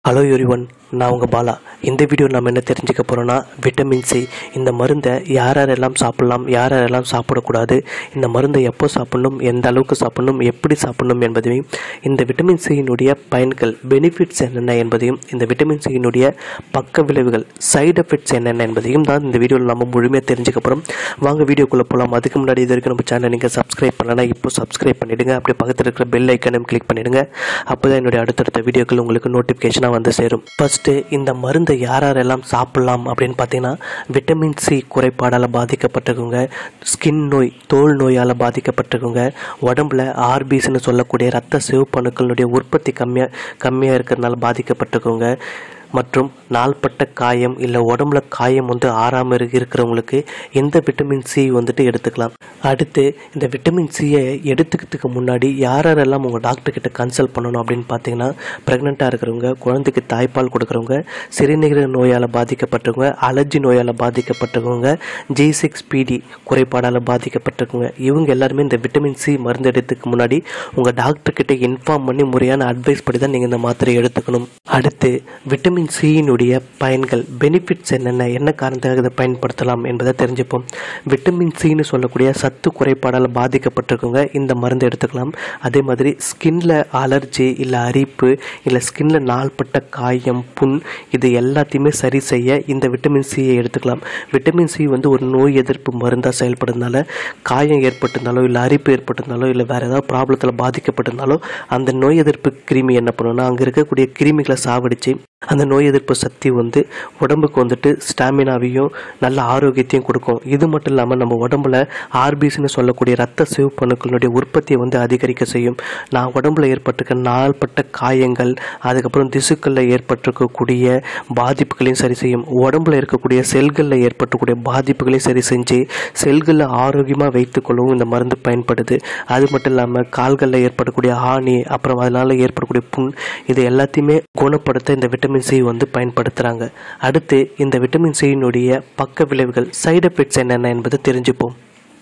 hello everyone நான் உங்கள் பாலா இந்த வீடியோ நம்ம என்ன தெரிஞ்சுக்க போகிறோன்னா விட்டமின் சி இந்த மருந்தை யார் யாரெல்லாம் சாப்பிடலாம் யார் யாரெல்லாம் சாப்பிடக்கூடாது இந்த மருந்தை எப்போ சாப்பிடணும் எந்த அளவுக்கு சாப்பிடணும் எப்படி சாப்பிடணும் என்பதையும் இந்த விட்டமின் சியினுடைய பயன்கள் பெனிஃபிட்ஸ் என்னென்ன என்பதையும் இந்த விட்டமின் சியினுடைய பக்க விளைவுகள் சைடு எஃபெக்ட்ஸ் என்னென்ன என்பதையும் தான் இந்த வீடியோவில் நம்ம முழுமையாக தெரிஞ்சுக்க போகிறோம் வாங்க வீடியோக்குள்ளே போகலாம் அதுக்கு முன்னாடி இது வரைக்கும் நம்ம சேனலை நீங்கள் சப்ஸ்கிரைப் பண்ணலன்னா இப்போ சப்ஸ்கிரைப் பண்ணிவிடுங்க அப்படியே பக்கத்தில் இருக்கிற பெல் ஐக்கனையும் கிளிக் பண்ணிவிடுங்க அப்போ தான் என்னுடைய அடுத்தடுத்த வீடியோக்கள் உங்களுக்கு நோட்டிஃபிகேஷனாக வந்து சேரும் ஃபஸ்ட்டு இந்த மருந்தை யார் யாரெல்லாம் சாப்பிடலாம் அப்படின்னு பார்த்தீங்கன்னா விட்டமின் சி குறைபாடால் பாதிக்கப்பட்டிருக்கவங்க ஸ்கின் நோய் தோல் நோயால் பாதிக்கப்பட்டிருக்கவங்க உடம்புல ஆர்பிஸ்னு சொல்லக்கூடிய ரத்த சிவப்பணுக்களுடைய உற்பத்தி கம்மியாக கம்மியாக இருக்கிறதுனால பாதிக்கப்பட்டிருக்கவங்க மற்றும் நாள்பட்ட காயம் இல்லை உடம்புல காயம் வந்து ஆறாமல் இரு இருக்கிறவங்களுக்கு இந்த விட்டமின் சி வந்துட்டு எடுத்துக்கலாம் அடுத்து இந்த விட்டமின் சியை எடுத்துக்கிறதுக்கு முன்னாடி யார் யாரெல்லாம் உங்கள் டாக்டர் கிட்ட கன்சல்ட் பண்ணணும் அப்படின்னு பார்த்தீங்கன்னா ப்ரெக்னெண்ட்டாக இருக்கிறவங்க குழந்தைக்கு தாய்ப்பால் கொடுக்குறவங்க சிறுநீரக நோயால் பாதிக்கப்பட்டவங்க அலர்ஜி நோயால் பாதிக்கப்பட்டவங்க ஜி சிக்ஸ் பிடி குறைபாடால் பாதிக்கப்பட்டிருக்கவங்க இவங்க எல்லாருமே இந்த விட்டமின் சி மருந்து எடுத்துக்கு முன்னாடி உங்கள் டாக்டர் கிட்ட இன்ஃபார்ம் பண்ணி முறையான அட்வைஸ் படி தான் நீங்கள் இந்த மாத்திரை எடுத்துக்கணும் அடுத்து விட்டமின் சியினுடைய பயன்கள் பெனிஃபிட்ஸ் என்னென்ன என்ன காரணத்துக்காக இதை பயன்படுத்தலாம் என்பதை தெரிஞ்சுப்போம் விட்டமின் சின்னு சொல்லக்கூடிய சத்து குறைபாடால் பாதிக்கப்பட்டிருக்கவங்க இந்த மருந்து எடுத்துக்கலாம் அதே மாதிரி ஸ்கின்ல அலர்ஜி இல்லை அரிப்பு இல்லை ஸ்கின்ல நாள்பட்ட காயம் புண் இது எல்லாத்தையுமே சரி செய்ய இந்த விட்டமின் சியை எடுத்துக்கலாம் விட்டமின் சி வந்து ஒரு நோய் எதிர்ப்பு மருந்தாக செயல்படுறதுனால காயம் ஏற்பட்டிருந்தாலோ இல்லை அரிப்பு ஏற்பட்டிருந்தாலோ இல்லை வேறு ஏதாவது ப்ராப்ளத்தில் பாதிக்கப்பட்டிருந்தாலோ அந்த நோய் எதிர்ப்பு கிருமி என்ன பண்ணுன்னா அங்கே இருக்கக்கூடிய கிருமிகளை சாவடித்து அந்த நோய் எதிர்ப்பு சக்தி வந்து உடம்புக்கு வந்துட்டு ஸ்டாமினாவையும் நல்ல ஆரோக்கியத்தையும் கொடுக்கும் இது மட்டும் இல்லாமல் நம்ம உடம்புல ஆர்பிஸ்னு சொல்லக்கூடிய ரத்த சிவப்பணுக்களுடைய உற்பத்தியை வந்து அதிகரிக்க செய்யும் நான் உடம்புல ஏற்பட்டிருக்க நாள்பட்ட காயங்கள் அதுக்கப்புறம் திசுக்களில் ஏற்பட்டிருக்கக்கூடிய பாதிப்புகளையும் சரி செய்யும் உடம்புல இருக்கக்கூடிய செல்களில் ஏற்பட்டக்கூடிய பாதிப்புகளையும் சரி செஞ்சு செல்களை ஆரோக்கியமாக வைத்துக்கொள்ளவும் இந்த மருந்து பயன்படுது அது மட்டும் இல்லாமல் கால்களில் ஏற்படக்கூடிய ஆணி அப்புறம் அதனால் ஏற்படக்கூடிய புண் இது எல்லாத்தையுமே குணப்படுத்த இந்த விட்டமின் சி வந்து பயன்படுத்துகிறாங்க அடுத்து இந்த விட்டமின் சியினுடைய பக்க விளைவுகள் சைடு எஃபெக்ட்ஸ் என்னென்ன என்பதை தெரிஞ்சுப்போம்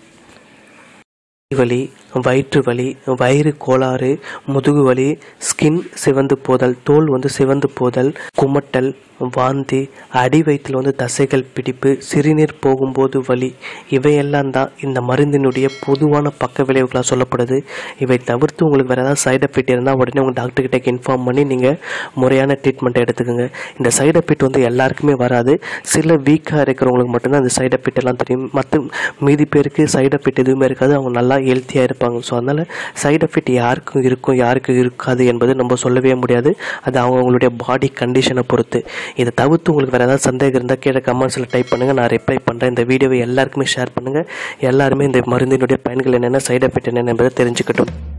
வலி வயிற்று வலி வயிறு கோளாறு முதுகு வலி ஸ்கின் சிவந்து போதல் தோல் வந்து சிவந்து போதல் குமட்டல் வாந்தி அடி வயிற்றில் வந்து தசைகள் பிடிப்பு சிறுநீர் போகும்போது வலி இவையெல்லாம் தான் இந்த மருந்தினுடைய பொதுவான பக்க விளைவுகளாக சொல்லப்படுது இவை தவிர்த்து உங்களுக்கு வேறு ஏதாவது சைடு எஃபெக்ட் இருந்தால் உடனே உங்கள் டாக்டர் கிட்ட இன்ஃபார்ம் பண்ணி நீங்கள் முறையான ட்ரீட்மெண்ட்டை எடுத்துக்கோங்க இந்த சைடு எஃபெக்ட் வந்து எல்லாருக்குமே வராது சில வீக்காக இருக்கிறவங்களுக்கு மட்டும்தான் அந்த சைடு எஃபெக்ட் எல்லாம் தெரியும் மற்ற மீதி பேருக்கு சைடு எஃபெக்ட் எதுவுமே இருக்காது அவங்க நல்லா ஹெல்த்தியாக இருப்பாங்க ஸோ அதனால் சைடு எஃபெக்ட் யாருக்கும் இருக்கும் யாருக்கும் இருக்காது என்பது நம்ம சொல்லவே முடியாது அது அவங்களுடைய பாடி கண்டிஷனை பொறுத்து இதை தவிர்த்து உங்களுக்கு வேறு ஏதாவது சந்தேகம் இருந்தால் கீழே கமெண்ட்ஸில் டைப் பண்ணுங்கள் நான் ரிப்ளை பண்ணுறேன் இந்த வீடியோவை எல்லாருக்குமே ஷேர் பண்ணுங்கள் எல்லாருமே இந்த மருந்தினுடைய பயன்கள் என்னென்ன சைடு எஃபெக்ட் என்னென்ன என்பதை தெரிஞ்சுக்கட்டும்